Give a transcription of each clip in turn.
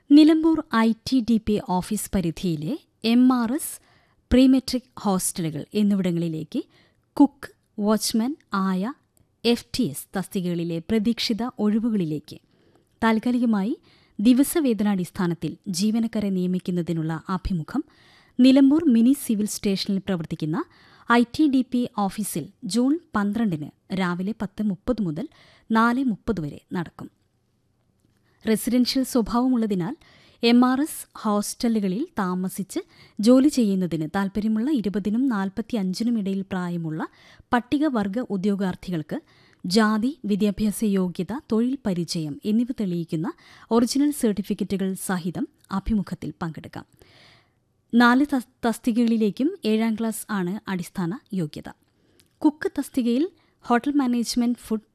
Nilambur I T D P office പരിധിയിലെ M R S prematric ഹോസ്റ്റലുകൾ എന്നിവിടങ്ങളിലേക്ക് കുക്ക് വാച്ച്മാൻ ആയ എഫ് ടി എസ് തസ്തികകളിലെ പ്രതീക്ഷിത ഒഴിവുകളിലേക്ക് താൽക്കാലികമായി ദിവസവേതനാടിസ്ഥാനത്തിൽ ജീവനക്കാരെ നിയമിക്കുന്നതിനുള്ള അഭിമുഖം നിലമ്പൂർ മിനി സിവിൽ സ്റ്റേഷനിൽ പ്രവർത്തിക്കുന്ന ഐ ടി ഡി പി ഓഫീസിൽ ജൂൺ പന്ത്രണ്ടിന് രാവിലെ പത്ത് മുപ്പത് മുതൽ നാല് മുപ്പത് വരെ നടക്കും റെസിഡൻഷ്യൽ സ്വഭാവമുള്ളതിനാൽ എം ആർ എസ് ഹോസ്റ്റലുകളിൽ താമസിച്ച് ജോലി ചെയ്യുന്നതിന് താൽപ്പര്യമുള്ള ഇരുപതിനും നാൽപ്പത്തി അഞ്ചിനും ഇടയിൽ പ്രായമുള്ള പട്ടികവർഗ ഉദ്യോഗാർത്ഥികൾക്ക് ജാതി വിദ്യാഭ്യാസ യോഗ്യത തൊഴിൽ പരിചയം എന്നിവ തെളിയിക്കുന്ന ഒറിജിനൽ സർട്ടിഫിക്കറ്റുകൾ സഹിതം അഭിമുഖത്തിൽ പങ്കെടുക്കാം നാല് തസ്- തസ്തികകളിലേക്കും ഏഴാം ക്ലാസ് ആണ് അടിസ്ഥാന യോഗ്യത കുക്ക് തസ്തികയിൽ hotel management food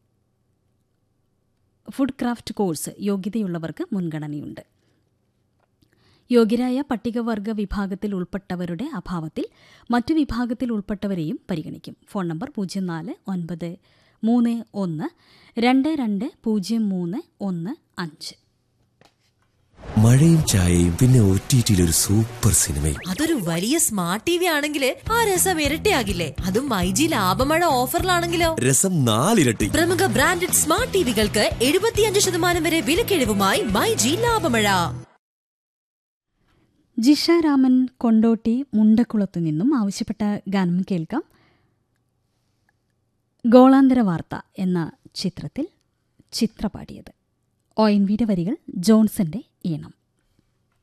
food craft course യോഗ്യതയുള്ളവർക്ക് മുൻഗണനയുണ്ട് യോഗ്യരായ പട്ടികവർഗ വിഭാഗത്തിൽ ഉൾപ്പെട്ടവരുടെ അഭാവത്തിൽ മറ്റു വിഭാഗത്തിൽ ഉൾപ്പെട്ടവരെയും പരിഗണിക്കും ഫോൺ നമ്പർ പൂജ്യം നാല് ഒൻപത് മൂന്ന് ഒന്ന് രണ്ട് രണ്ട് പൂജ്യം മൂന്ന് ഒന്ന് അഞ്ച് മഴയും ചായയും പിന്നെ ഒ ടി ടിയിൽ ഒരു സൂപ്പർ സിനിമയും അതൊരു വലിയ സ്മാർട്ട് ടി വി ആണെങ്കിൽ ആ രസം ഇരട്ടിയാകില്ലേ അതും മൈജി ലാഭമഴ ഓഫറിലാണെങ്കിലോ രസം നാലിരട്ടി പ്രമുഖ ബ്രാൻഡഡ് സ്മാർട്ട് ടിവികൾക്ക് എഴുപത്തിയഞ്ച് ശതമാനം വരെ വിലക്കിഴിവുമായി മൈജി ലാഭമഴ ജിഷ രാമൻ കൊണ്ടോട്ടി മുണ്ടക്കുളത്തു നിന്നും ആവശ്യപ്പെട്ട ഗാനം കേൾക്കാം ഗോളാന്തര വാർത്ത എന്ന ചിത്രത്തിൽ ചിത്ര പാടിയത് ഒ എൻ വിയുടെ വരികൾ ജോൺസന്റെ ഈണം